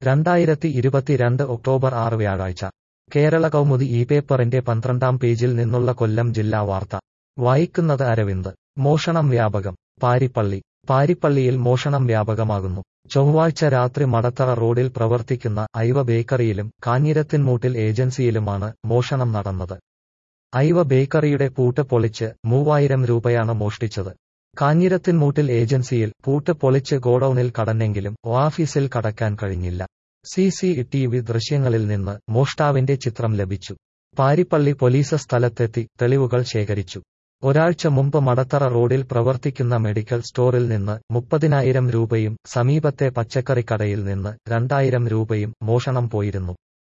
രണ്ടായിരത്തി ഇരുപത്തിരണ്ട് ഒക്ടോബർ ആറ് വ്യാഴാഴ്ച കേരള കൗമുദി ഈ പേപ്പറിന്റെ പന്ത്രണ്ടാം പേജിൽ നിന്നുള്ള കൊല്ലം ജില്ലാ വാർത്ത വായിക്കുന്നത് അരവിന്ദ് മോഷണം വ്യാപകം പാരിപ്പള്ളി പാരിപ്പള്ളിയിൽ മോഷണം വ്യാപകമാകുന്നു ചൊവ്വാഴ്ച രാത്രി മടത്തറ റോഡിൽ പ്രവർത്തിക്കുന്ന ഐവ ബേക്കറിയിലും കാഞ്ഞിരത്തിൻമൂട്ടിൽ ഏജൻസിയിലുമാണ് മോഷണം നടന്നത് ഐവ ബേക്കറിയുടെ പൂട്ട് പൊളിച്ച് മൂവായിരം രൂപയാണ് മോഷ്ടിച്ചത് കാഞ്ഞിരത്തിൻമൂട്ടിൽ ഏജൻസിയിൽ പൂട്ട് പൊളിച്ച് ഗോഡൌണിൽ കടന്നെങ്കിലും ഓഫീസിൽ കടക്കാൻ കഴിഞ്ഞില്ല സി സി ടി വി ദൃശ്യങ്ങളിൽ നിന്ന് മോഷ്ടാവിന്റെ ചിത്രം ലഭിച്ചു പാരിപ്പള്ളി പോലീസ് സ്ഥലത്തെത്തി തെളിവുകൾ ശേഖരിച്ചു ഒരാഴ്ച മുമ്പ് മടത്തറ റോഡിൽ പ്രവർത്തിക്കുന്ന മെഡിക്കൽ സ്റ്റോറിൽ നിന്ന് മുപ്പതിനായിരം രൂപയും സമീപത്തെ പച്ചക്കറിക്കടയിൽ നിന്ന് രണ്ടായിരം രൂപയും മോഷണം പോയിരുന്നു